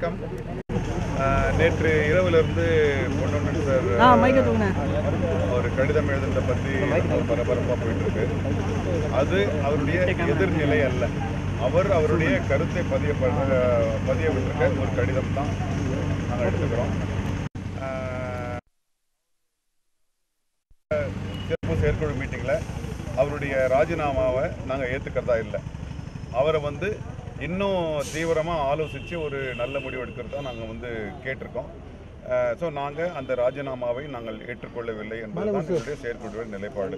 வணக்கம் அஹ், நேற்று இரவிலிருந்து பொன்னொன்னு சார் ஆ மைக்க தூங்க ஒரு கடிதம் எழுதுனதை பற்றி பரபரப்பாக போயிட்டு இருக்கு அது அவருடைய எதிர்நிலை அல்ல அவர் அவருடைய கருத்தை பதிய பண்ண பதிய விட்டிருக்க ஒரு கடிதம் தான் நாங்கள் எடுத்துக்கிறோம் அஹ், சிறப்பு செயற்குழு மீட்டிங்கில் அவருடைய ராஜினாமாவை நாங்கள் ஏற்றுக்கிறதா இல்லை அவரை வந்து இன்னும் தீவிரமாக ஆலோசித்து ஒரு நல்ல முடிவு எடுக்கிறது தான் நாங்கள் வந்து கேட்டிருக்கோம் ஸோ நாங்கள் அந்த ராஜினாமாவை நாங்கள் ஏற்றுக்கொள்ளவில்லை என்பதுதான் எங்களுடைய செயற்குழுவின் நிலைப்பாடு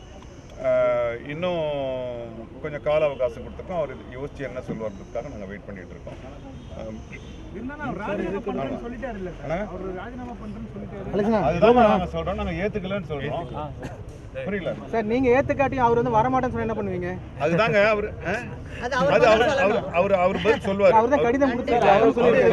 அஹ், இன்னும் கொஞ்சம் கால அவகாசம் கொடுத்துருக்கோம் அவர் யோசிச்சு என்ன சொல்லுவார்ன்றதுக்காக நாங்கள் வெயிட் பண்ணிட்டு இருக்கோம் அஹ், இருந்தாலும் அவர் ராஜினாமா பண்றேன்னு சொல்லிட்டாரு இல்ல சார் அண்ணா? அவர் ராஜினாமா பண்றேன்னு சொல்லிட்டாரு அதுதான் நாங்கள் சொல்கிறோம் நாங்கள் ஏற்றுக்கலன்னு சொல்கிறோம் புரியல சார் நீங்க ஏத்துக்காட்டியும் அவர் வந்து வரமாட்டேன்னு சொன்னா என்ன பண்ணுவீங்க அதுதாங்க அவர் அது அவர் அவர் அவர் அவர் பதில் சொல்லுவார் அவர் தான் கடிதம் கொடுத்தாரு அவர்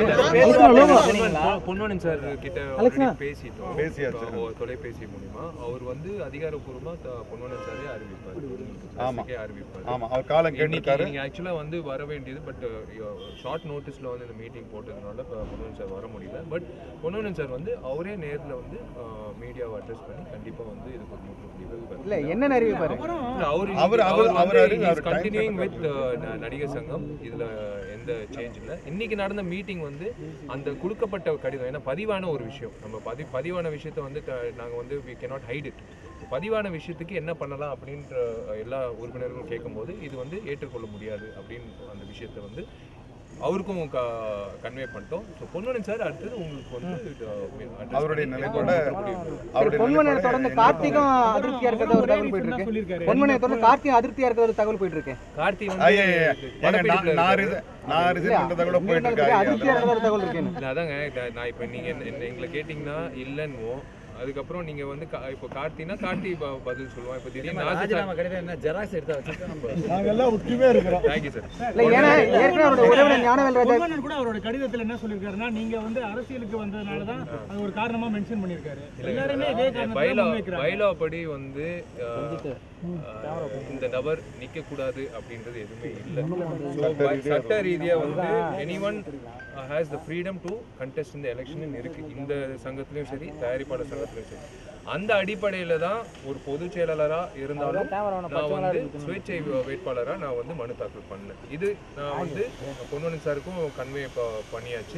சொல்லிருக்காரு பொன்வனன் சார் கிட்ட already பேசிட்டோம் பேசியாச்சு. தொ- தொலைபேசி மூலியமா அவர் வந்து அதிகாரப்பூர்வமா த- பொன்வனன் சாரே அறிவிப்பார் ஆமா. அரசுக்கே அறிவிப்பார் ஆமா அவர் காலம் இன்னைக்கு கேட்டிருக்காரு நீங்க ஆக்சுவலா வந்து வர வேண்டியது பட் ஷார்ட் நோட்டீஸ்ல வந்து இந்த மீட்டிங் போட்டதுனால இப்ப பொன்வனன் சார் வர முடியல பட் பொன்வனன் சார் வந்து அவரே நேர்ல வந்து மீடியாவை அட்ரஸ் பண்ணி கண்டிப்பா வந்து இதுக்கு ஒரு முற்றுப்புள்ளி வைப்பார். இல்ல என்ன அறிவிப்பாரு இல்ல, அவரு அவர் அவர் அவர் அறிவு அவர் கண்டினியூங் வித் நடிகர் சங்கம் இதுல எந்த சேஞ்ச் இல்ல இன்னைக்கு நடந்த மீட்டிங் வந்து அந்த கொடுக்கப்பட்ட கடிதம் ஏன்னா பதிவான ஒரு விஷயம் நம்ம பதி பதிவான விஷயத்த வந்து த- நாங்க வந்து வி cannot ஹைட் இட் பதிவான விஷயத்துக்கு என்ன பண்ணலாம் அப்படின்ற எல்லா உறுப்பினர்களும் கேட்கும்போது இது வந்து ஏற்றுக்கொள்ள முடியாது அப்படின்னு அந்த விஷயத்த வந்து அவருக்கும் கன்வே பண்ணிட்டோம் ஸோ பொன்வனன் சார் அடுத்தது உங்களுக்கு வந்து இது, address அவருடைய பண்ணி நிலைப்பாட முடிவு அவருடைய பொன்மனை நிலைப்பாட தொடர்ந்து கார்த்திகம் அதிருப்தியா இருக்கிறதா ஒரு தகவல் போயிட்டு இருக்கு சொல்லியிருக்காரு பொன்மனை தொடர்ந்து கார்த்திகம் அதிருப்தியா இருக்கிற ஒரு தகவல் போயிட்டு இருக்கு கார்த்தி ஐயா, ஐயா, ஐயா. வந்து ஏங்க, நான் படப்பிடிப்புல நான் இருக்காரு. ரிசை- நான் ரிசைன் பண்றதா கூட போயிட்டு அதிருப்தியா இருக்காங்க இருக்கிற ஒரு தகவல் இருக்கு இல்ல, அதாங்க இத- நான் இப்போ நீங்க என்ன- என்ன- எங்களை கேட்டிங்கன்னா இல்லைன்னுவோம் அதுக்கப்புறம் நீங்க வந்து கா- இப்போ கார்த்தினா கார்த்தி ப- பதில் சொல்லுவான் இப்போ திடீர்னு ராஜினாமா கடிதம் என்ன ஜெராக்ஸ் எடுத்து வச்சுட்டு நம்ம நாங்க எல்லாம் ஒற்றுமையா இருக்கிறோம் தேங்க்யூ சார் இல்ல ஏன்னா ஏற்கனவே அவருடைய உறவினர் ஞானவேல் ராஜா பொன்வனன் கூட அவரோட கடிதத்துல என்ன சொல்லியிருக்காருன்னா நீங்க வந்து அரசியலுக்கு வந்ததுனால தான் அது ஒரு காரணமா மென்ஷன் பண்ணியிருக்காரு எல்லாருமே இதே காரணத்தை பைலா முன்வைக்கிறாங்க பைலா படி வந்து அஹ், அஹ், இந்த நபர் நிக்க கூடாது அப்படின்றது எதுவுமே இல்லை So, ப- சட்ட ரீதியா வந்து any one has the freedom to contest இந்த எலெக்ஷன் இருக்கு இந்த சங்கத்திலயும் சரி தயாரிப்பாளர் சங்கத்திலயும் சரி அந்த அடிப்படையில தான் ஒரு பொதுச் செயலாளரா இருந்தாலும் நான் வந்து சுயேட்சை வேட்பாளரா நான் வந்து மனு தாக்கல் பண்ணேன் இது நான் வந்து பொன்வனன் சாருக்கும் கன்வே பண்ணியாச்சு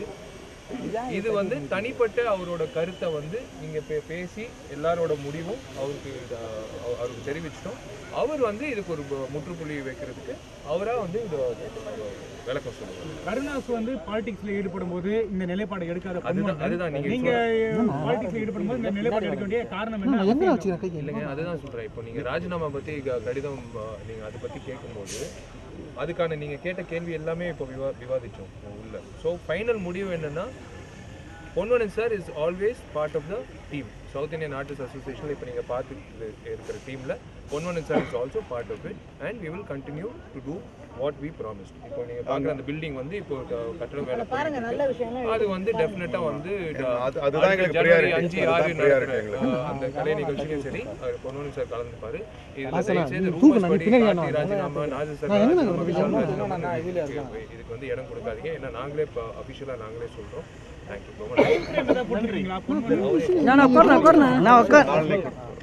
இது வந்து தனிப்பட்ட அவரோட கருத்தை வந்து நீங்க பே- பேசி எல்லாரோட முடிவும் அவருக்கு இத- அவ- அவருக்கு தெரிவிச்சிட்டோம் அவர் வந்து இதுக்கு ஒரு ப- முற்றுப்புள்ளி வைக்கிறதுக்கு அவரா வந்து இது விளக்கம் சொல்லுவார் கருணாஸ் வந்து பாலிடிக்ஸ்ல ஈடுபடும் போது இந்த நிலைப்பாடு எடுக்காத அதுதான் பொன்வனன் அதுதான் நீங்க நீங்க பாலிடிக்ஸ்ல ஈடுபடும் போது இந்த நிலைப்பாடு எடுக்க வேண்டிய காரணம் என்ன இல்லைங்க அதுதான் சொல்றேன் இப்போ நீங்க ராஜினாமா பத்தி க- கடிதம் அ, நீங்க அதை பத்தி கேட்கும்போது அதுக்கான நீங்க கேட்ட கேள்வி எல்லாமே இப்போ விவா விவாதிச்சோம் உள்ள ஸோ ஃபைனல் முடிவு என்னன்னா Ponvannan sir is always part of the team South Indian artist அசோசியேஷனில் இப்போ நீங்கள் பார்த்துட்டு இருக்கிற டீமில் Ponvannan sir is also part of it and we will continue to do what we promise இப்போ நீங்கள் பார்க்குற அந்த பில்டிங் வந்து இப்போ க- கட்டடம் வேலை பாருங்க நல்ல விஷயம் அது வந்து டெஃபினட்டா வந்து அது- அதுதான் எங்களுக்கு ஜனவரி priority. அஞ்சு அதுதான் ஆறு priority நடக்கிற, எங்களுக்கு. அஹ், அந்த கலை நிகழ்ச்சியும் சரி அவர் பொன்வனன் சார் கலந்துப்பாரு இதுல தயவு செய்து ரூமர்ஸ் படி கார்த்தி ராஜினாமா நாஜர் சார் ராஜினாமா விஷால் ராஜினாமா இதுக்கு இதுக்கு வந்து இடம் கொடுக்காதீங்க ஏன்னா நாங்களே இப்போ அஃபிஷியலாக நாங்களே சொல்றோம் தேங்க்யூ ரொம்ப நன்றி போட்டுக்கிறீங்களா பொன்வனன் நான் உட்கார் நான் உட்கார்